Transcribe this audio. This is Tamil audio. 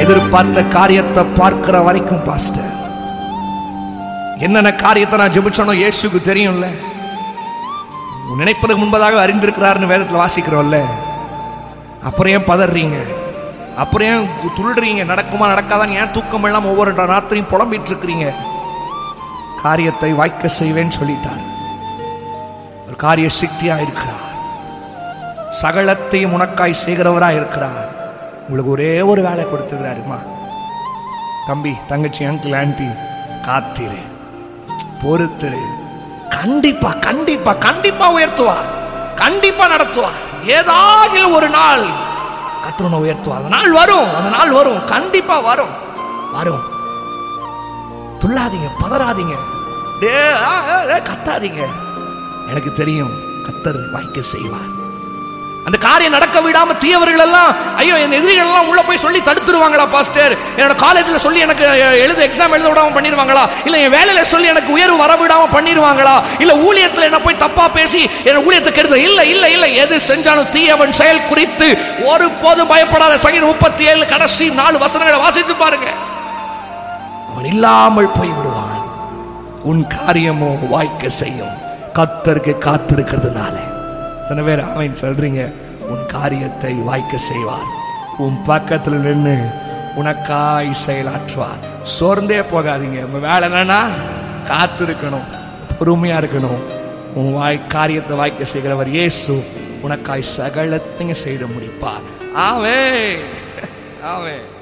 எதிர்பார்த்த காரியத்தை பார்க்கிற வரைக்கும் பாஸ்டர் என்னென்ன காரியத்தை நான் ஜெபிச்சனோ இயேசுக்கு தெரியும்ல நினைப்பதற்கு முன்பதாக அறிந்திருக்கிறாருன்னு வேதத்தில் வாசிக்கிறோம்ல அப்புறம் ஏன் பதறீங்க அப்புறம் ஏன் துள்ளுறீங்க நடக்குமா நடக்காதான் ஏன் தூக்கம் எல்லாம் ஒவ்வொரு ராத்திரியும் புலம்பிட்டு இருக்கிறீங்க காரியத்தை வாய்க்க செய்வேன்னு சொல்லிட்டார் ஒரு காரிய சித்தியா இருக்கிறார் சகலத்தையும் உனக்காய் செய்கிறவரா இருக்கிறார் உங்களுக்கு ஒரே ஒரு வேலை கொடுத்துக்கிறாருமா தம்பி தங்கச்சி அங்கிள் ஆன்டி காத்திரு பொறுத்திரு கண்டிப்பா கண்டிப்பா கண்டிப்பா உயர்த்துவார் கண்டிப்பா நடத்துவார் ஏதாவது ஒரு நாள் கத்திரனை உயர்த்துவார் அந்த நாள் வரும் அந்த நாள் வரும் கண்டிப்பா வரும் வரும் துள்ளாதீங்க பதறாதீங்க டே ஆ, ஆ, ஆ, கத்தாதீங்க எனக்கு தெரியும் கத்தர் வாய்க்க செய்வார் அந்த காரியம் நடக்க விடாம தீயவர்கள் எல்லாம் ஐயோ என் எதிரிகள் எல்லாம் உள்ள போய் சொல்லி தடுத்துருவாங்களா பாஸ்டர் என்னோட காலேஜ்ல சொல்லி எனக்கு அஹ், எழுத எக்ஸாம் எழுத விடாம பண்ணிடுவாங்களா இல்ல என் வேலையில சொல்லி எனக்கு உயர்வு வர விடாம பண்ணிடுவாங்களா இல்ல ஊழியத்துல என்ன போய் தப்பா பேசி என் ஊழியத்தை கெடுத்த இல்ல இல்ல இல்ல எது செஞ்சாலும் தீயவன் செயல் குறித்து ஒருபோதும் பயப்படாத சங்கீதம் முப்பத்தி ஏழு கடைசி நாலு வசனங்களை வாசித்து பாருங்க அவன் இல்லாமல் போய் விடுவான் உன் காரியமோ வாய்க்க செய்யும் கத்தருக்கு காத்திருக்கிறதுனால எத்தனை பேர் அவன் சொல்றீங்க உன் காரியத்தை வாய்க்க செய்வார் உன் பக்கத்தில் நின்று உனக்காய் செயலாற்றுவார் சோர்ந்தே போகாதீங்க உங்க வேலை என்னன்னா காத்திருக்கணும் பொறுமையா இருக்கணும் உன் வாய் காரியத்தை வாய்க்க செய்கிறவர் இயேசு உனக்காய் சகலத்தையும் செய்து முடிப்பார் ஆவே ஆவே